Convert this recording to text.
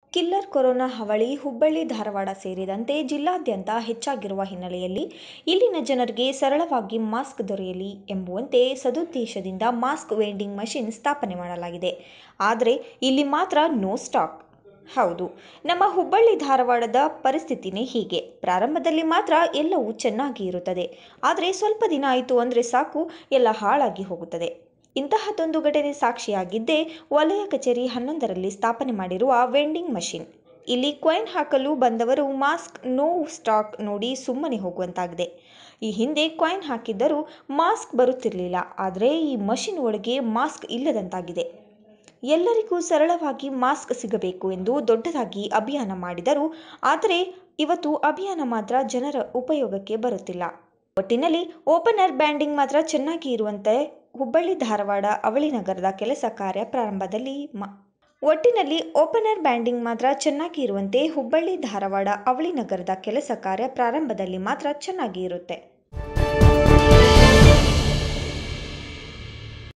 killer corona ಹಾವಳಿ ಹುಬ್ಬಳ್ಳಿ ಧಾರವಾಡ ಸೇರಿದಂತೆ ಜಿಲ್ಲಾದ್ಯಂತ ಹೆಚ್ಚಾಗಿರುವ ಹಿನ್ನೆಲೆಯಲ್ಲಿ ಇಲ್ಲಿನ ಜನರಿಗೆ ಸರಳವಾಗಿ ಮಾಸ್ಕ್ ದೊರೆಯಲಿ ಎಂಬುವಂತೆ ಸದುದ್ದೇಶದಿಂದ ಮಾಸ್ಕ್ ವೆಂಡಿಂಗ್ ಮಷಿನ್ ಸ್ಥಾಪನೆ ಮಾಡಲಾಗಿದೆ ಆದರೆ ಇಲ್ಲಿ ಮಾತ್ರ ನೋ ಸ್ಟಾಕ್ ಹೌದು ನಮ್ಮ ಹುಬ್ಬಳ್ಳಿ ಧಾರವಾಡದ ಪರಿಸ್ಥಿತಿನೇ ಹೀಗೆ ಪ್ರಾರಂಭದಲ್ಲಿ ಮಾತ್ರ ಎಲ್ಲವೂ ಚೆನ್ನಾಗಿ ಇರುತ್ತದೆ ಆದರೆ ಸ್ವಲ್ಪ ದಿನ ಆಯಿತು ಅಂದರೆ ಸಾಕು ಎಲ್ಲ ಹಾಳಾಗಿ ಹೋಗುತ್ತದೆ ಇಂತಹದ್ದೊಂದು ಘಟನೆ ಸಾಕ್ಷಿಯಾಗಿದ್ದೇ ವಲಯ ಕಚೇರಿ ಹನ್ನೊಂದರಲ್ಲಿ ಸ್ಥಾಪನೆ ಮಾಡಿರುವ ವೆಂಡಿಂಗ್ ಮಷಿನ್ ಇಲ್ಲಿ ಕಾಯಿನ್ ಹಾಕಲು ಬಂದವರು ಮಾಸ್ಕ್ ನೋ ಸ್ಟಾಕ್ ನೋಡಿ ಸುಮ್ಮನೆ ಹೋಗುವಂತಾಗಿದೆ ಈ ಹಿಂದೆ ಕಾಯಿನ್ ಹಾಕಿದ್ದರೂ ಮಾಸ್ಕ್ ಬರುತ್ತಿರಲಿಲ್ಲ ಆದರೆ ಈ ಮಷಿನ್ ಒಳಗೆ ಮಾಸ್ಕ್ ಇಲ್ಲದಂತಾಗಿದೆ ಎಲ್ಲರಿಗೂ ಸರಳವಾಗಿ ಮಾಸ್ಕ್ ಸಿಗಬೇಕು ಎಂದು ದೊಡ್ಡದಾಗಿ ಅಭಿಯಾನ ಮಾಡಿದರು ಆದರೆ ಇವತ್ತು ಅಭಿಯಾನ ಮಾತ್ರ ಜನರ ಉಪಯೋಗಕ್ಕೆ ಬರುತ್ತಿಲ್ಲ ಒಟ್ಟಿನಲ್ಲಿ ಓಪನರ್ ಬ್ಯಾಂಡಿಂಗ್ ಮಾತ್ರ ಚೆನ್ನಾಗಿ ಇರುವಂತೆ ಹುಬ್ಬಳ್ಳಿ ಧಾರವಾಡ ಅವಳಿ ನಗರದ ಕೆಲಸ ಕಾರ್ಯ ಪ್ರಾರಂಭದಲ್ಲಿ ಮ ಒಟ್ಟಿನಲ್ಲಿ ಓಪನರ್ ಬ್ಯಾಂಡಿಂಗ್ ಮಾತ್ರ ಚೆನ್ನಾಗಿ ಇರುವಂತೆ ಹುಬ್ಬಳ್ಳಿ ಧಾರವಾಡ ಅವಳಿ ನಗರದ ಕೆಲಸ ಕಾರ್ಯ ಪ್ರಾರಂಭದಲ್ಲಿ ಮಾತ್ರ ಚೆನ್ನಾಗಿ ಇರುತ್ತೆ